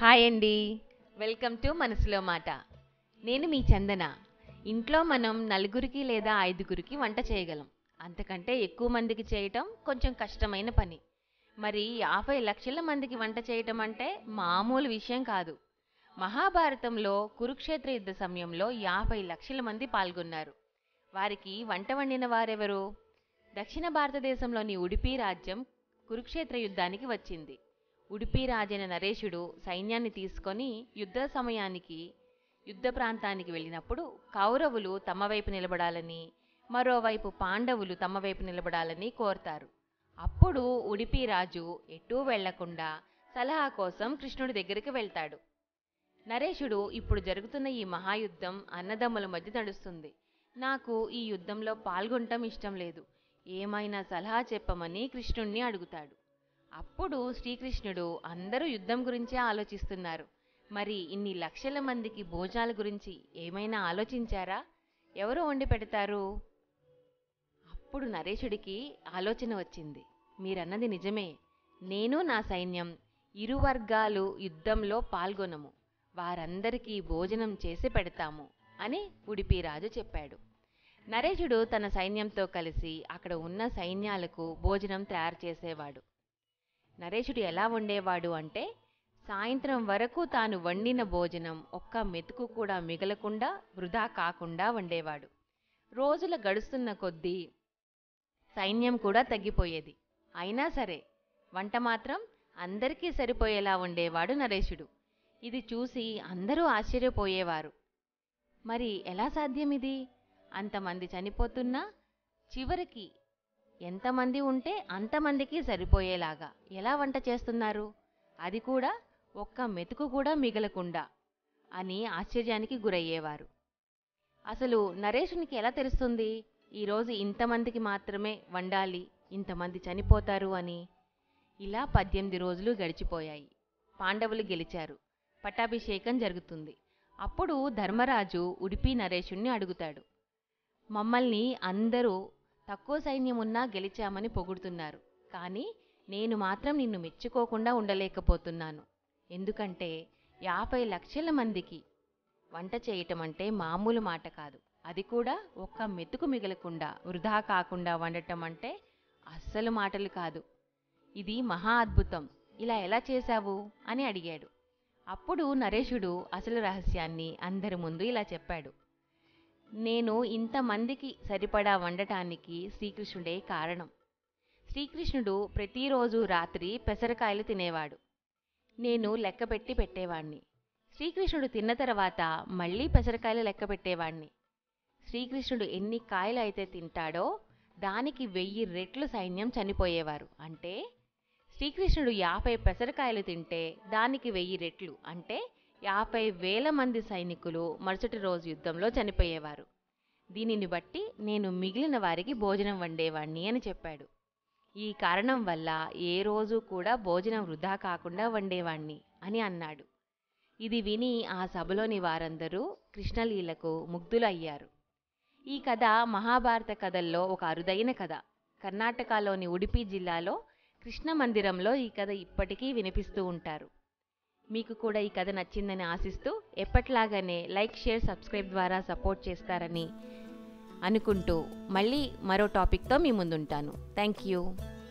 hi అండి welcome to మనసులో మాట నేను మీ చందన ఇంట్లో మనం నలుగురికి లేదా ఐదుగురికి వంట చేయగలం అంతకంటే ఎక్కువ మందికి చేయటం కొంచెం కష్టమైన పని మరి యాభై లక్షల మందికి వంట చేయటం అంటే మామూలు విషయం కాదు మహాభారతంలో కురుక్షేత్ర యుద్ధ సమయంలో యాభై లక్షల మంది పాల్గొన్నారు వారికి వంట వండిన వారెవరు దక్షిణ భారతదేశంలోని ఉడిపి రాజ్యం కురుక్షేత్ర యుద్ధానికి వచ్చింది ఉడిపి రాజైన నరేషుడు సైన్యాన్ని తీసుకొని యుద్ధ సమయానికి యుద్ధ ప్రాంతానికి వెళ్ళినప్పుడు కౌరవులు తమ వైపు నిలబడాలని మరోవైపు పాండవులు తమ వైపు నిలబడాలని కోరతారు అప్పుడు ఉడిపి రాజు ఎటూ వెళ్లకుండా సలహా కోసం కృష్ణుడి దగ్గరికి వెళ్తాడు నరేషుడు ఇప్పుడు జరుగుతున్న ఈ మహాయుద్ధం అన్నదమ్ముల మధ్య నడుస్తుంది నాకు ఈ యుద్ధంలో పాల్గొనటం ఇష్టం లేదు ఏమైనా సలహా చెప్పమని కృష్ణుణ్ణి అడుగుతాడు అప్పుడు శ్రీకృష్ణుడు అందరూ యుద్ధం గురించే ఆలోచిస్తున్నారు మరి ఇన్ని లక్షల మందికి భోజనాల గురించి ఏమైనా ఆలోచించారా ఎవరు వండి పెడతారు అప్పుడు నరేషుడికి ఆలోచన వచ్చింది మీరన్నది నిజమే నేను నా సైన్యం ఇరు వర్గాలు యుద్ధంలో పాల్గొనము వారందరికీ భోజనం చేసి పెడతాము అని ఉడిపి రాజు చెప్పాడు నరేషుడు తన సైన్యంతో కలిసి అక్కడ ఉన్న సైన్యాలకు భోజనం తయారు చేసేవాడు నరేషుడు ఎలా వండేవాడు అంటే సాయంత్రం వరకు తాను వండిన భోజనం ఒక్క మెతుకు కూడా మిగలకుండా వృధా కాకుండా వండేవాడు రోజుల గడుస్తున్న కొద్దీ సైన్యం కూడా తగ్గిపోయేది అయినా సరే వంట మాత్రం అందరికీ సరిపోయేలా వండేవాడు నరేషుడు ఇది చూసి అందరూ ఆశ్చర్యపోయేవారు మరి ఎలా సాధ్యం ఇది అంతమంది చనిపోతున్నా చివరికి ఎంతమంది ఉంటే అంతమందికి సరిపోయేలాగా ఎలా వంట చేస్తున్నారు అది కూడా ఒక్క మెతుకు కూడా మిగలకుండా అని ఆశ్చర్యానికి గురయ్యేవారు అసలు నరేషునికి ఎలా తెలుస్తుంది ఈరోజు ఇంతమందికి మాత్రమే వండాలి ఇంతమంది చనిపోతారు అని ఇలా పద్దెనిమిది రోజులు గడిచిపోయాయి పాండవులు గెలిచారు పట్టాభిషేకం జరుగుతుంది అప్పుడు ధర్మరాజు ఉడిపి నరేషుణ్ణి అడుగుతాడు మమ్మల్ని అందరూ తక్కువ సైన్యం ఉన్నా గెలిచామని పొగుడుతున్నారు కానీ నేను మాత్రం నిన్ను మెచ్చుకోకుండా ఉండలేకపోతున్నాను ఎందుకంటే యాభై లక్షల మందికి వంట చేయటం అంటే మామూలు మాట కాదు అది కూడా ఒక్క మెతుకు మిగలకుండా వృధా కాకుండా వండటం అంటే అస్సలు మాటలు కాదు ఇది మహా అద్భుతం ఇలా ఎలా చేశావు అని అడిగాడు అప్పుడు నరేషుడు అసలు రహస్యాన్ని అందరి ముందు ఇలా చెప్పాడు నేను ఇంతమందికి సరిపడా వండటానికి శ్రీకృష్ణుడే కారణం శ్రీకృష్ణుడు ప్రతిరోజు రాత్రి పెసరకాయలు తినేవాడు నేను లెక్కపెట్టి పెట్టేవాణ్ణి శ్రీకృష్ణుడు తిన్న తర్వాత మళ్ళీ పెసరకాయలు లెక్క పెట్టేవాణ్ణి శ్రీకృష్ణుడు ఎన్ని కాయలు అయితే తింటాడో దానికి వెయ్యి రెట్లు సైన్యం చనిపోయేవారు అంటే శ్రీకృష్ణుడు యాభై పెసరకాయలు తింటే దానికి వెయ్యి రెట్లు అంటే యాభై వేల మంది సైనికులు మరుసటి రోజు యుద్ధంలో చనిపోయేవారు దీనిని బట్టి నేను మిగిలిన వారికి భోజనం వండేవాణ్ణి అని చెప్పాడు ఈ కారణం వల్ల ఏ రోజు కూడా భోజనం వృధా కాకుండా వండేవాణ్ణి అని అన్నాడు ఇది విని ఆ సభలోని వారందరూ కృష్ణలీలకు ముగ్ధులయ్యారు ఈ కథ మహాభారత కథల్లో ఒక అరుదైన కథ కర్ణాటకలోని ఉడిపి జిల్లాలో కృష్ణ మందిరంలో ఈ కథ ఇప్పటికీ వినిపిస్తూ ఉంటారు మీకు కూడా ఈ కథ నచ్చిందని ఆశిస్తూ ఎప్పట్లాగానే లైక్ షేర్ సబ్స్క్రైబ్ ద్వారా సపోర్ట్ చేస్తారని అనుకుంటూ మళ్ళీ మరో టాపిక్తో మీ ముందుంటాను థ్యాంక్ యూ